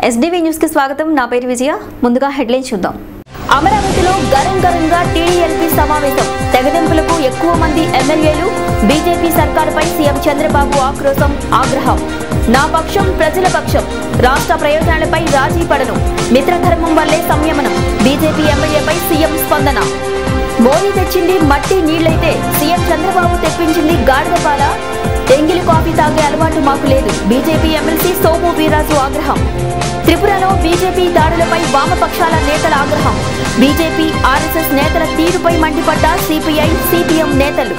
SDV news కి స్వాగతం నా పేరు విజయ ముందుగా హెడ్లైన్ చూద్దాం అమరావతిలో గరం గరంగా టీడీఎల్పీ సమావేశం తెగదెంపులకు ఎక్కువ మంది ఎమ్మెల్యేలు బీజేపీ సర్కారుపై సీఎం చంద్రబాబు ఆక్రోశం ఆగ్రహం నా పక్షం ప్రజల పక్షం రాష్ట్ర ప్రయోజనాలపై రాజీ పడను మిత్రధర్మం వల్లే సంయమనం బీజేపీ ఎమ్మెల్యేపై సీఎం స్పందన మోదీ తెచ్చింది మట్టి నీళ్లైతే సీఎం చంద్రబాబు తెప్పించింది గాడిద పాల ఎంగిలి కాఫీ తాగే అలవాటు మాకు లేదు బీజేపీ ఎమ్మెల్సీ సోము వీర్రాజు ఆగ్రహం త్రిపురలో బీజేపీ దాడులపై వామపక్షాల నేతల ఆగ్రహం బీజేపీ ఆర్ఎస్ఎస్ నేతల తీరుపై మండిపడ్డ సిపిఐ సిపిఎం నేతలు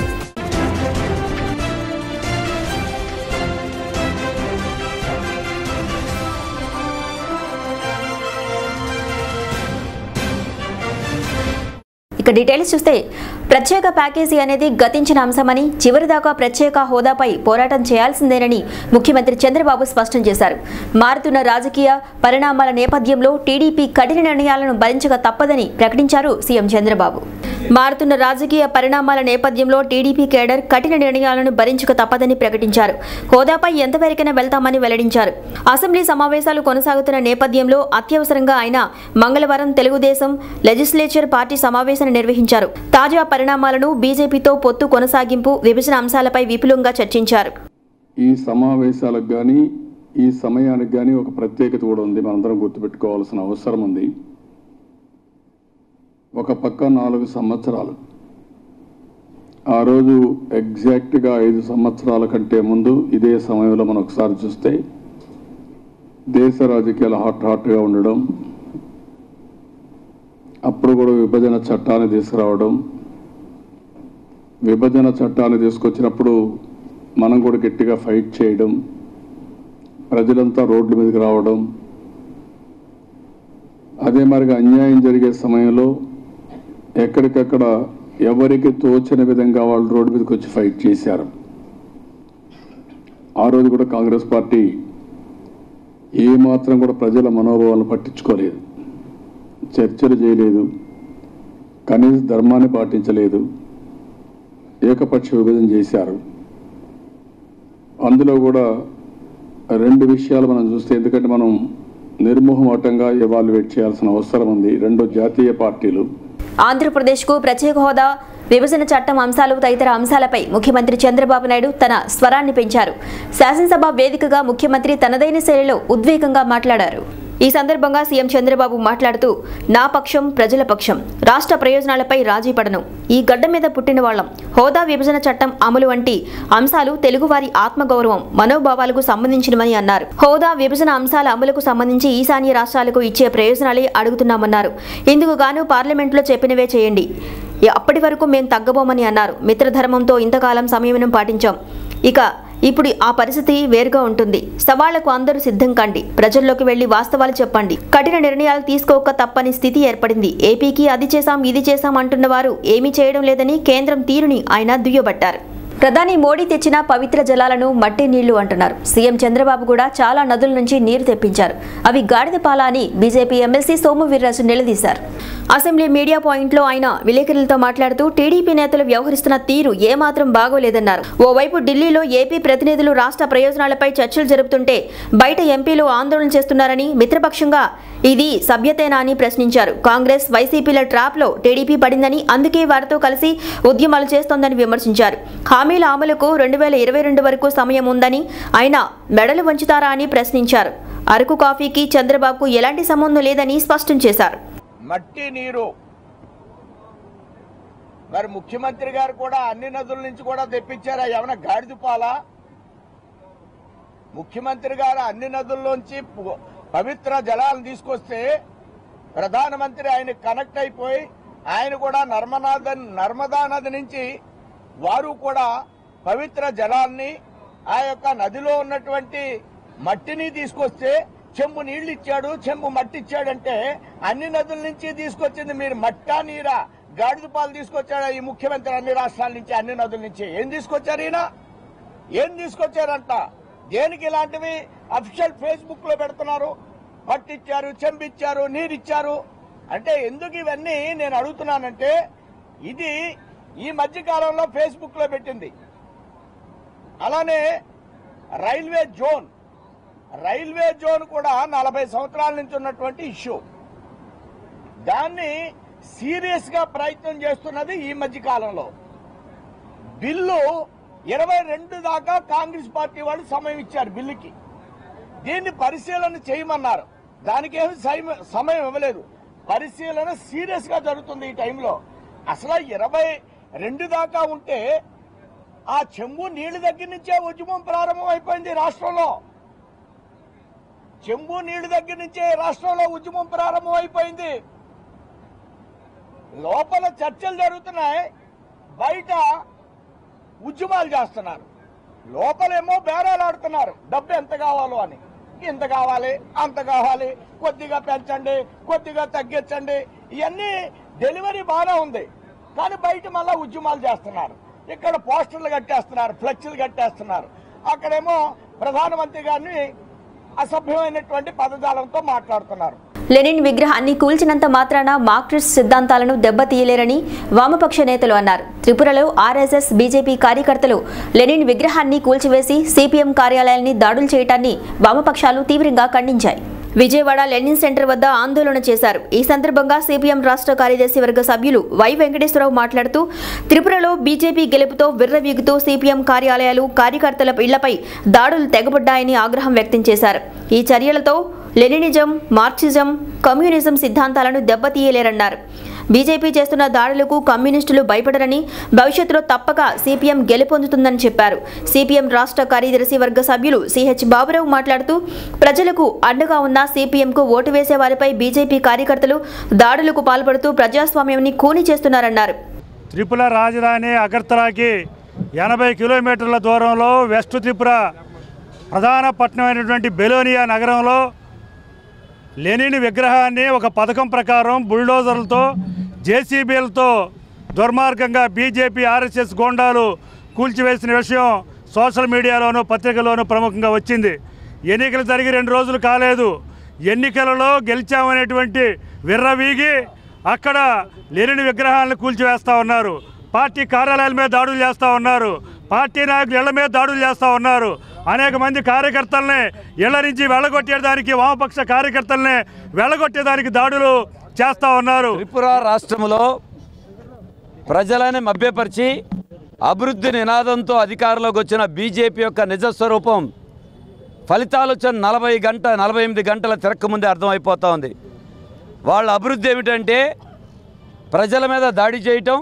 ఇక డీటెయిల్స్ చూస్తే ప్రత్యేక ప్యాకేజీ అనేది గతించిన అంశమని చివరిదాకా ప్రత్యేక హోదాపై పోరాటం చేయాల్సిందేనని ముఖ్యమంత్రి చంద్రబాబు స్పష్టం చేశారు మారుతున్న రాజకీయ పరిణామాల నేపథ్యంలో టీడీపీ కఠిన నిర్ణయాలను భరించక తప్పదని ప్రకటించారు సీఎం చంద్రబాబు మారుతున్న రాజకీయ పరిణామాల నేపథ్యంలో టీడీపీ కేడర్ కఠిన నిర్ణయాలను భరించక తప్పదని ప్రకటించారు హోదాపై ఎంతవరకైనా వెళ్తామని వెల్లడించారు అసెంబ్లీ సమావేశాలు కొనసాగుతున్న నేపథ్యంలో అత్యవసరంగా ఆయన మంగళవారం తెలుగుదేశం లెజిస్లేచర్ పార్టీ సమావేశాన్ని నిర్వహించారు తాజా పరిణామాలను బీజేపీతో పొత్తు కొనసాగింపు విభజన అంశాలపై విపులంగా చర్చించారు ఈ సమావేశాలకు కానీ ఈ సమయానికి కానీ ఒక ప్రత్యేకత కూడా ఉంది మనందరం గుర్తుపెట్టుకోవాల్సిన అవసరం ఉంది ఒక పక్క నాలుగు సంవత్సరాలు ఆ రోజు ఎగ్జాక్ట్గా ఐదు సంవత్సరాల కంటే ముందు ఇదే సమయంలో మనం ఒకసారి చూస్తే దేశ రాజకీయాలు హాట్ హాట్గా ఉండడం అప్పుడు కూడా విభజన చట్టాన్ని తీసుకురావడం విభజన చట్టాన్ని తీసుకొచ్చినప్పుడు మనం కూడా గట్టిగా ఫైట్ చేయడం ప్రజలంతా రోడ్ల మీదకి రావడం అదే మరిగా అన్యాయం జరిగే సమయంలో ఎక్కడికక్కడ ఎవరికి తోచిన విధంగా వాళ్ళు రోడ్డు మీదకి వచ్చి ఫైట్ చేశారు ఆ రోజు కూడా కాంగ్రెస్ పార్టీ ఏ మాత్రం కూడా ప్రజల మనోభావాలను పట్టించుకోలేదు చర్చలు చేయలేదు కనీస ధర్మాన్ని పాటించలేదు ఏకపక్ష విభజన చేశారు అందులో కూడా రెండు విషయాలు మనం చూస్తే ఎందుకంటే మనం నిర్మోహమాటంగా ఎవాల్యుయేట్ చేయాల్సిన అవసరం ఉంది రెండు జాతీయ పార్టీలు ఆంధ్రప్రదేశ్కు ప్రత్యేక హోదా విభజన చట్టం అంశాలు తదితర అంశాలపై ముఖ్యమంత్రి చంద్రబాబు నాయుడు తన స్వరాన్ని పెంచారు శాసనసభ వేదికగా ముఖ్యమంత్రి తనదైన శైలిలో ఉద్వేగంగా మాట్లాడారు ఈ సందర్భంగా సీఎం చంద్రబాబు మాట్లాడుతూ నా పక్షం ప్రజల పక్షం రాష్ట్ర ప్రయోజనాలపై రాజీ పడను ఈ గడ్డ మీద పుట్టిన వాళ్ళం హోదా విభజన చట్టం అమలు వంటి అంశాలు తెలుగువారి ఆత్మగౌరవం మనోభావాలకు సంబంధించినవని అన్నారు హోదా విభజన అంశాల అమలుకు సంబంధించి ఈశాన్య రాష్ట్రాలకు ఇచ్చే ప్రయోజనాలే అడుగుతున్నామన్నారు ఇందుకు గాను పార్లమెంట్లో చెప్పినవే చేయండి అప్పటి వరకు మేము తగ్గబోమని అన్నారు మిత్రధర్మంతో ఇంతకాలం సంయమనం పాటించాం ఇక ఇప్పుడు ఆ పరిస్థితి వేరుగా ఉంటుంది సవాళ్లకు అందరూ సిద్ధం కండి ప్రజల్లోకి వెళ్లి వాస్తవాలు చెప్పండి కఠిన నిర్ణయాలు తీసుకోక తప్పని స్థితి ఏర్పడింది ఏపీకి అది చేశాం ఇది చేశాం అంటున్న వారు ఏమీ చేయడం లేదని కేంద్రం తీరుని ఆయన దుయ్యబట్టారు ప్రధాని మోడీ తెచ్చిన పవిత్ర జలాలను మట్టి నీళ్లు అంటున్నారు సీఎం చంద్రబాబు కూడా చాలా నదుల నుంచి నీరు తెప్పించారు అవి గాడిద పాల అని బీజేపీ ఎమ్మెల్సీ సోము వీర్రాజు నిలదీశారు అసెంబ్లీ మీడియా పాయింట్లో ఆయన విలేకరులతో మాట్లాడుతూ టీడీపీ నేతలు వ్యవహరిస్తున్న తీరు ఏమాత్రం బాగోలేదన్నారు ఓవైపు ఢిల్లీలో ఏపీ ప్రతినిధులు రాష్ట్ర ప్రయోజనాలపై చర్చలు జరుపుతుంటే బయట ఎంపీలు ఆందోళన చేస్తున్నారని మిత్రపక్షంగా ఇది సభ్యతేనా అని ప్రశ్నించారు కాంగ్రెస్ వైసీపీల ట్రాప్లో టీడీపీ పడిందని అందుకే వారితో కలిసి ఉద్యమాలు చేస్తోందని విమర్శించారు హామీల అమలుకు రెండు వేల ఇరవై రెండు వరకు సమయం ఉందని ఆయన మెడలు వంచుతారా అని ప్రశ్నించారు అరకు కాఫీకి చంద్రబాబుకు ఎలాంటి సంబంధం లేదని స్పష్టం చేశారు మట్టి నీరు మరి ముఖ్యమంత్రి గారు కూడా అన్ని నదుల నుంచి కూడా తెప్పించారా ఏమైనా గాడిద పాలా ముఖ్యమంత్రి గారు అన్ని నదుల్లోంచి పు- పవిత్ర జలాలను తీసుకొస్తే ప్రధానమంత్రి ఆయన కనెక్ట్ అయిపోయి ఆయన కూడా నర్మదా నర్మదా నది నుంచి వారు కూడా పవిత్ర జలాల్ని ఆ యొక్క నదిలో ఉన్నటువంటి మట్టిని తీసుకొస్తే చెంబు నీళ్లు ఇచ్చాడు చెంబు మట్టి ఇచ్చాడంటే అన్ని నదుల నుంచి తీసుకొచ్చింది మీరు మట్టా నీరా గాడిద పాలు తీసుకొచ్చాడా ఈ ముఖ్యమంత్రి అన్ని రాష్ట్రాల నుంచి అన్ని నదుల నుంచి ఏం తీసుకొచ్చారు ఈయన ఏం తీసుకొచ్చారంట దేనికి ఇలాంటివి అఫిషియల్ ఫేస్బుక్ లో పెడుతున్నారు పట్టిచ్చారు చెంబిచ్చారు నీరిచ్చారు అంటే ఎందుకు ఇవన్నీ నేను అడుగుతున్నానంటే ఇది ఈ మధ్య కాలంలో ఫేస్బుక్ లో పెట్టింది అలానే రైల్వే జోన్ రైల్వే జోన్ కూడా నలభై సంవత్సరాల నుంచి ఉన్నటువంటి ఇష్యూ దాన్ని సీరియస్ గా ప్రయత్నం చేస్తున్నది ఈ మధ్య కాలంలో బిల్లు ఇరవై రెండు దాకా కాంగ్రెస్ పార్టీ వాళ్ళు సమయం ఇచ్చారు బిల్లుకి దీన్ని పరిశీలన చేయమన్నారు దానికేమి సైమ- సమయం ఇవ్వలేదు పరిశీలన సీరియస్ గా జరుగుతుంది ఈ టైంలో అసలు ఇరవై రెండు దాకా ఉంటే ఆ చెంబు నీళ్ల దగ్గర నుంచే ఉద్యమం ప్రారంభం అయిపోయింది రాష్ట్రంలో చెంబు నీళ్ల దగ్గర నుంచే రాష్ట్రంలో ఉద్యమం ప్రారంభం అయిపోయింది లోపల చర్చలు జరుగుతున్నాయి బయట ఉద్యమాలు చేస్తున్నారు లోపలేమో బేరాలు ఆడుతున్నారు డబ్బు ఎంత కావాలో అని ఇంత కావాలి అంత కావాలి కొద్దిగా పెంచండి కొద్దిగా తగ్గించండి ఇవన్నీ డెలివరీ బాగానే ఉంది కానీ బయట మళ్ళా ఉద్యమాలు చేస్తున్నారు ఇక్కడ పోస్టర్లు కట్టేస్తున్నారు ఫ్లెక్స్లు కట్టేస్తున్నారు అక్కడేమో ప్రధానమంత్రి గారిని అసభ్యమైనటువంటి పదజాలంతో మాట్లాడుతున్నారు లెనిన్ విగ్రహాన్ని కూల్చినంత మాత్రాన మార్క్సిస్ట్ సిద్ధాంతాలను దెబ్బతీయలేరని వామపక్ష నేతలు అన్నారు త్రిపురలో ఆర్ఎస్ఎస్ బీజేపీ కార్యకర్తలు లెనిన్ విగ్రహాన్ని కూల్చివేసి సిపిఎం కార్యాలయాన్ని దాడులు చేయటాన్ని వామపక్షాలు తీవ్రంగా ఖండించాయి విజయవాడ లెనిన్ సెంటర్ వద్ద ఆందోళన చేశారు ఈ సందర్భంగా సిపిఎం రాష్ట్ర కార్యదర్శి వర్గ సభ్యులు వై వెంకటేశ్వరరావు మాట్లాడుతూ త్రిపురలో బీజేపీ గెలుపుతో విర్రవీగుతూ సిపిఎం కార్యాలయాలు కార్యకర్తల ఇళ్లపై దాడులు తెగబడ్డాయని ఆగ్రహం వ్యక్తం చేశారు ఈ చర్యలతో లెనినిజం మార్క్సిజం కమ్యూనిజం సిద్ధాంతాలను దెబ్బతీయలేరన్నారు బీజేపీ చేస్తున్న దాడులకు కమ్యూనిస్టులు భయపడరని భవిష్యత్తులో తప్పక సిపిఎం గెలుపొందుతుందని చెప్పారు సిపిఎం రాష్ట్ర కార్యదర్శి వర్గ సభ్యులు సిహెచ్ బాబురావు మాట్లాడుతూ ప్రజలకు అండగా ఉన్న సిపిఎంకు ఓటు వేసే వారిపై బీజేపీ కార్యకర్తలు దాడులకు పాల్పడుతూ ప్రజాస్వామ్యాన్ని కూని చేస్తున్నారన్నారు త్రిపుర రాజధాని అగర్తలాకి ఎనభై కిలోమీటర్ల దూరంలో వెస్ట్ త్రిపుర ప్రధాన పట్టణమైనటువంటి బెలోనియా నగరంలో లెనిన్ విగ్రహాన్ని ఒక పథకం ప్రకారం బుల్డోజర్లతో జేసీబీలతో దుర్మార్గంగా బీజేపీ ఆర్ఎస్ఎస్ గోండాలు కూల్చివేసిన విషయం సోషల్ మీడియాలోనూ పత్రికల్లోనూ ప్రముఖంగా వచ్చింది ఎన్నికలు జరిగి రెండు రోజులు కాలేదు ఎన్నికలలో గెలిచామనేటువంటి విర్రవీగి అక్కడ లెనిన్ విగ్రహాలను కూల్చివేస్తూ ఉన్నారు పార్టీ కార్యాలయాల మీద దాడులు చేస్తూ ఉన్నారు పార్టీ నాయకులు ఇళ్ల మీద దాడులు చేస్తూ ఉన్నారు అనేక మంది కార్యకర్తల్ని ఇళ్ల నుంచి వెళ్ళగొట్టేదానికి వామపక్ష కార్యకర్తల్ని వెళ్ళగొట్టేదానికి దాడులు చేస్తూ ఉన్నారు త్రిపుర రాష్ట్రంలో ప్రజలని మభ్యపరిచి అభివృద్ధి నినాదంతో అధికారంలోకి వచ్చిన బీజేపీ యొక్క నిజస్వరూపం ఫలితాలు వచ్చిన నలభై గంట నలభై ఎనిమిది గంటల తిరక్క ముందే అర్థమైపోతూ ఉంది వాళ్ళ అభివృద్ధి ఏమిటంటే ప్రజల మీద దాడి చేయటం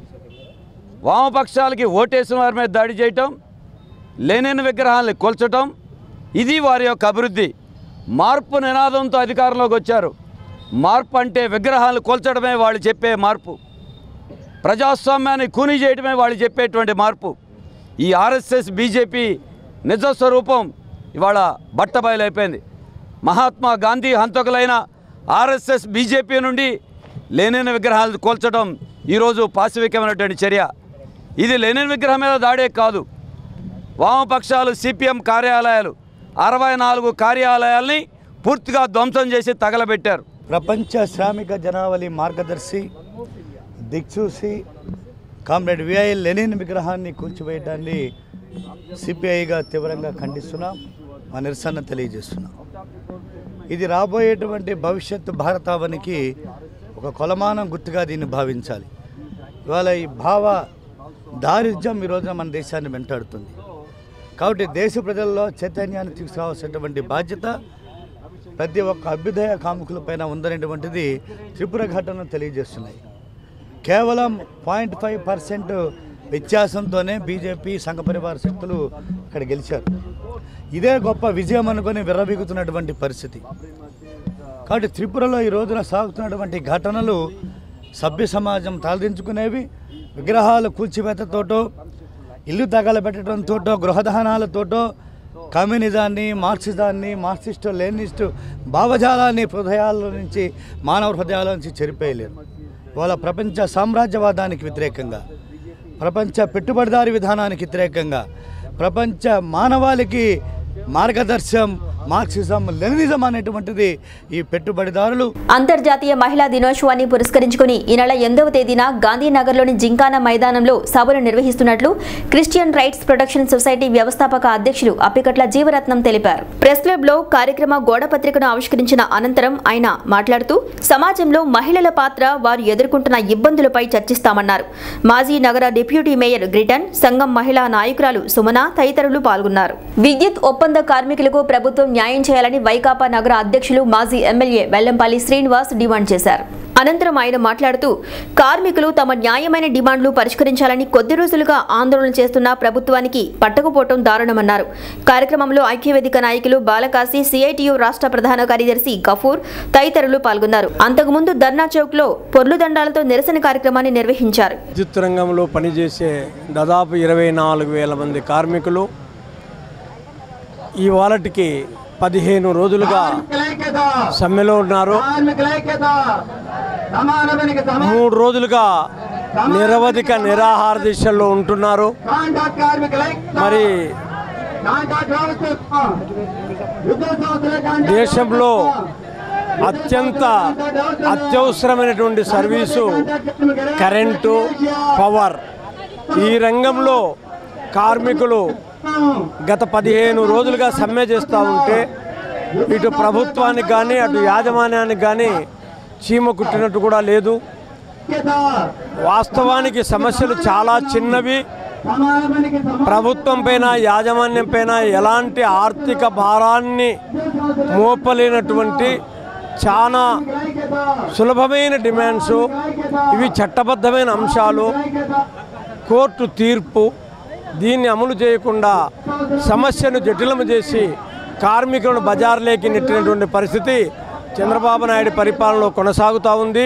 వామపక్షాలకి ఓటేసిన వారి మీద దాడి చేయటం లెనిన్ విగ్రహాలను కొల్చటం ఇది వారి యొక్క అభివృద్ధి మార్పు నినాదంతో అధికారంలోకి వచ్చారు మార్పు అంటే విగ్రహాలను కొల్చడమే వాళ్ళు చెప్పే మార్పు ప్రజాస్వామ్యాన్ని కూనీ చేయడమే వాళ్ళు చెప్పేటువంటి మార్పు ఈ ఆర్ఎస్ఎస్ బీజేపీ నిజ స్వరూపం ఇవాళ బట్టబయలైపోయింది మహాత్మా గాంధీ హంతకులైన ఆర్ఎస్ఎస్ బీజేపీ నుండి లెనిన్ విగ్రహాలను కోల్చడం ఈరోజు పాశవికమైనటువంటి చర్య ఇది లెనిన్ విగ్రహం మీద దాడే కాదు వామపక్షాలు సిపిఎం కార్యాలయాలు అరవై నాలుగు కార్యాలయాల్ని పూర్తిగా ధ్వంసం చేసి తగలబెట్టారు ప్రపంచ శ్రామిక జనావళి మార్గదర్శి దిక్సూసి కామ్రేడ్ విఐ లెనిన్ విగ్రహాన్ని కూల్చివేయడాన్ని సిపిఐగా తీవ్రంగా ఖండిస్తున్నాం మా నిరసన తెలియజేస్తున్నాం ఇది రాబోయేటువంటి భవిష్యత్తు భారతావనికి ఒక కొలమానం గుర్తుగా దీన్ని భావించాలి ఇవాళ ఈ భావ దారిద్ర్యం ఈ రోజున మన దేశాన్ని వెంటాడుతుంది కాబట్టి దేశ ప్రజల్లో చైతన్యాన్ని తీసుకురావాల్సినటువంటి బాధ్యత ప్రతి ఒక్క అభ్యుదయ కాముకులపైన ఉందనేటువంటిది త్రిపుర ఘటనలు తెలియజేస్తున్నాయి కేవలం పాయింట్ ఫైవ్ పర్సెంట్ వ్యత్యాసంతోనే బీజేపీ సంఘ పరివార శక్తులు ఇక్కడ గెలిచారు ఇదే గొప్ప విజయం అనుకొని విర్రబీగుతున్నటువంటి పరిస్థితి కాబట్టి త్రిపురలో ఈ రోజున సాగుతున్నటువంటి ఘటనలు సభ్య సమాజం తలదించుకునేవి విగ్రహాలు కూల్చివేతతోటో ఇల్లు తగలబెట్టడంతోటో గృహదహనాలతోటో కమ్యూనిజాన్ని మార్క్సిజాన్ని మార్క్సిస్టు లెనిస్టు భావజాలాన్ని హృదయాల నుంచి మానవ హృదయాల నుంచి చెరిపేయలేరు ఇవాళ ప్రపంచ సామ్రాజ్యవాదానికి వ్యతిరేకంగా ప్రపంచ పెట్టుబడిదారి విధానానికి వ్యతిరేకంగా ప్రపంచ మానవాళికి మార్గదర్శం మార్క్సిజం లెనినిజం అనేటువంటిది ఈ పెట్టుబడిదారులు అంతర్జాతీయ మహిళా దినోత్సవాన్ని పురస్కరించుకుని ఈ నెల ఎనిమిదవ తేదీన గాంధీనగర్లోని జింకానా మైదానంలో సభలు నిర్వహిస్తున్నట్లు క్రిస్టియన్ రైట్స్ ప్రొటెక్షన్ సొసైటీ వ్యవస్థాపక అధ్యక్షులు అప్పికట్ల జీవరత్నం తెలిపారు ప్రెస్ క్లబ్ లో కార్యక్రమ గోడ పత్రికను ఆవిష్కరించిన అనంతరం ఆయన మాట్లాడుతూ సమాజంలో మహిళల పాత్ర వారు ఎదుర్కొంటున్న ఇబ్బందులపై చర్చిస్తామన్నారు మాజీ నగర డిప్యూటీ మేయర్ గ్రిటన్ సంఘం మహిళా నాయకురాలు సుమన తదితరులు పాల్గొన్నారు విద్యుత్ ఒప్పంద కార్మికులకు ప్రభుత్వం న్యాయం చేయాలని వైకాపా నగర అధ్యక్షులు మాజీ ఎమ్మెల్యే వెల్లంపల్లి శ్రీనివాస్ డిమాండ్ చేశారు అనంతరం ఆయన మాట్లాడుతూ కార్మికులు తమ న్యాయమైన డిమాండ్లు పరిష్కరించాలని కొద్ది రోజులుగా ఆందోళన చేస్తున్న ప్రభుత్వానికి పట్టకపోవటం దారుణమన్నారు కార్యక్రమంలో ఐక్యవేదిక నాయకులు బాలకాశి సిఐటియు రాష్ట్ర ప్రధాన కార్యదర్శి గఫూర్ తదితరులు పాల్గొన్నారు అంతకుముందు ధర్నా చౌక్ లో పొర్లు దండాలతో నిరసన కార్యక్రమాన్ని నిర్వహించారు విద్యుత్ రంగంలో పనిచేసే దాదాపు ఇరవై నాలుగు వేల మంది కార్మికులు ఈ వాలటికి పదిహేను రోజులుగా సమ్మెలో ఉన్నారు మూడు రోజులుగా నిరవధిక నిరాహార దీక్షల్లో ఉంటున్నారు మరి దేశంలో అత్యంత అత్యవసరమైనటువంటి సర్వీసు కరెంటు పవర్ ఈ రంగంలో కార్మికులు గత పదిహేను రోజులుగా సమ్మె చేస్తూ ఉంటే ఇటు ప్రభుత్వానికి కానీ అటు యాజమాన్యానికి కానీ చీమ కుట్టినట్టు కూడా లేదు వాస్తవానికి సమస్యలు చాలా చిన్నవి ప్రభుత్వం పైన యాజమాన్యం పైన ఎలాంటి ఆర్థిక భారాన్ని మోపలేనటువంటి చాలా సులభమైన డిమాండ్స్ ఇవి చట్టబద్ధమైన అంశాలు కోర్టు తీర్పు దీన్ని అమలు చేయకుండా సమస్యను జటిలం చేసి కార్మికులను బజార్లోకి నెట్టినటువంటి పరిస్థితి చంద్రబాబు నాయుడు పరిపాలనలో కొనసాగుతూ ఉంది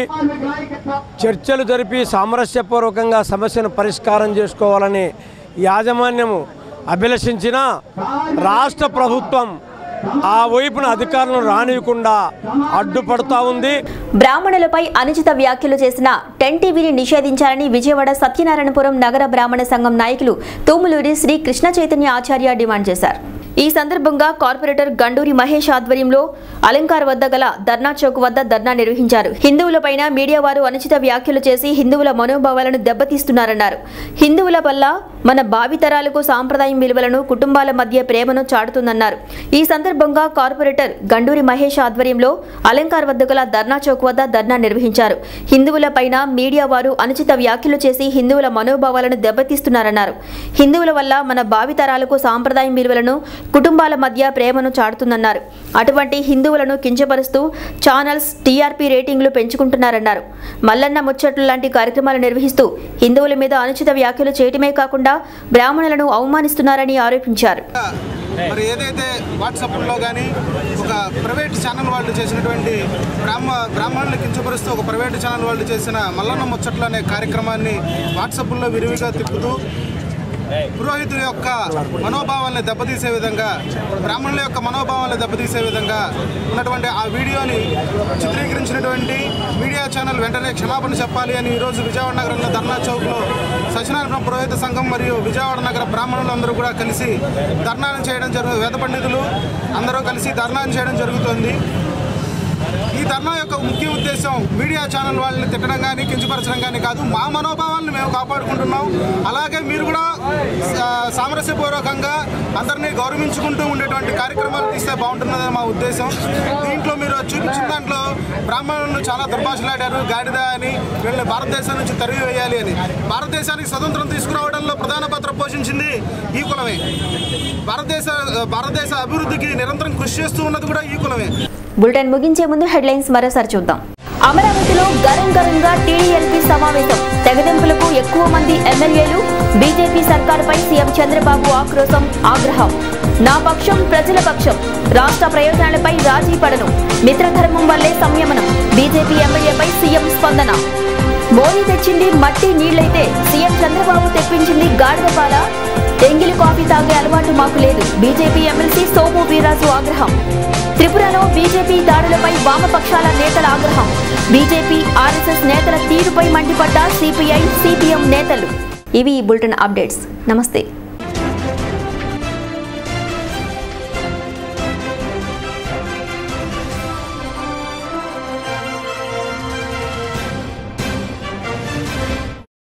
చర్చలు జరిపి సామరస్యపూర్వకంగా సమస్యను పరిష్కారం చేసుకోవాలని యాజమాన్యము అభిలషించిన రాష్ట్ర ప్రభుత్వం ఆ వైపున అధికారులను రానియకుండా అడ్డుపడుతూ ఉంది బ్రాహ్మణులపై అనుచిత వ్యాఖ్యలు చేసిన టెన్ టీవీని నిషేధించాలని విజయవాడ సత్యనారాయణపురం నగర బ్రాహ్మణ సంఘం నాయకులు తూములూరి శ్రీ కృష్ణ చైతన్య ఆచార్య డిమాండ్ చేశారు ఈ సందర్భంగా కార్పొరేటర్ గండూరి మహేష్ ఆధ్వర్యంలో అలంకార్ వద్ద గల ధర్నా చౌక్ వద్ద ధర్నా నిర్వహించారు హిందువులపైన మీడియా వారు అనుచిత వ్యాఖ్యలు చేసి హిందువుల మనోభావాలను దెబ్బతీస్తున్నారన్నారు హిందువుల వల్ల మన భావితరాలకు సాంప్రదాయం విలువలను కుటుంబాల మధ్య ప్రేమను చాటుతుందన్నారు ఈ సందర్భంగా కార్పొరేటర్ గండూరి మహేష్ ఆధ్వర్యంలో అలంకార్ వద్ద గల ధర్నా చౌక్ వద్ద ధర్నా నిర్వహించారు హిందువులపైన మీడియా వారు అనుచిత వ్యాఖ్యలు చేసి హిందువుల మనోభావాలను దెబ్బతీస్తున్నారన్నారు హిందువుల వల్ల మన భావితరాలకు సాంప్రదాయం విలువలను కుటుంబాల మధ్య ప్రేమను చాటుతుందన్నారు అటువంటి హిందువులను కించపరుస్తూ ఛానల్స్ టీఆర్పీ రేటింగ్లు పెంచుకుంటున్నారన్నారు మల్లన్న ముచ్చట్లు లాంటి కార్యక్రమాలు నిర్వహిస్తూ హిందువుల మీద అనుచిత వ్యాఖ్యలు చేయటమే కాకుండా బ్రాహ్మణులను అవమానిస్తున్నారని ఆరోపించారు మరి ఏదైతే వాట్సాప్లో కానీ ఒక ప్రైవేట్ ఛానల్ వాళ్ళు చేసినటువంటి బ్రాహ్మ బ్రాహ్మణులు కించపరుస్తూ ఒక ప్రైవేట్ ఛానల్ వాళ్ళు చేసిన మల్లన్న ముచ్చట్లు అనే కార్యక్రమాన్ని వాట్సాప్లో విరివిగా తిప్పుతూ పురోహితుల యొక్క మనోభావాల్ని దెబ్బతీసే విధంగా బ్రాహ్మణుల యొక్క మనోభావాల్ని దెబ్బతీసే విధంగా ఉన్నటువంటి ఆ వీడియోని చిత్రీకరించినటువంటి మీడియా ఛానల్ వెంటనే క్షమాపణ చెప్పాలి అని ఈరోజు విజయవాడ నగరంలో ధర్నా చౌక్లో సత్యనారాయణ పురోహిత సంఘం మరియు విజయవాడ నగర బ్రాహ్మణులు అందరూ కూడా కలిసి ధర్నాను చేయడం జరుగు వేద పండితులు అందరూ కలిసి ధర్నాను చేయడం జరుగుతుంది ఈ ధర్నా యొక్క ముఖ్య ఉద్దేశం మీడియా ఛానల్ వాళ్ళని తిట్టడం కానీ కించపరచడం కానీ కాదు మా మనోభావాలను మేము కాపాడుకుంటున్నాం అలాగే మీరు కూడా సా- సామరస్యపూర్వకంగా అందరినీ గౌరవించుకుంటూ ఉండేటువంటి కార్యక్రమాలు తీస్తే బాగుంటున్నదని మా ఉద్దేశం దీంట్లో మీరు చూపించిన దాంట్లో బ్రాహ్మణులను చాలా దుర్భాషలాడారు గాడిద అని వీళ్ళని భారతదేశం నుంచి తరిగి వేయాలి అని భారతదేశానికి స్వతంత్రం తీసుకురావడంలో ప్రధాన పాత్ర పోషించింది ఈ కులమే భారతదేశ భారతదేశ అభివృద్ధికి నిరంతరం కృషి చేస్తూ ఉన్నది కూడా ఈ కులమే బులెటిన్ ముగించే ముందు హెడ్లైన్స్ మరోసారి చూద్దాం అమరావతిలో గరం గరంగా టీడీఎల్పీ సమావేశం తెగదెంపులకు ఎక్కువ మంది ఎమ్మెల్యేలు బీజేపీ సర్కారుపై సీఎం చంద్రబాబు ఆక్రోశం ఆగ్రహం నా పక్షం ప్రజల పక్షం రాష్ట్ర ప్రయోజనాలపై రాజీ పడను మిత్రధర్మం వల్లే సంయమనం బీజేపీ ఎమ్మెల్యేపై సీఎం స్పందన మోదీ తెచ్చింది మట్టి నీళ్లైతే సీఎం చంద్రబాబు తెప్పించింది గాడిద పాల ఎంగిలి కాఫీ తాగే అలవాటు మాకు లేదు బీజేపీ ఎమ్మెల్సీ సోము వీరాజు ఆగ్రహం త్రిపురలో బీజేపీ దాడులపై వామపక్షాల నేతల ఆగ్రహం బీజేపీ ఆర్ఎస్ఎస్ నేతల తీరుపై మండిపడ్డ సిపిఐ సిపిఎం నేతలు ఇవి ఈ బులెటిన్ అప్డేట్స్ నమస్తే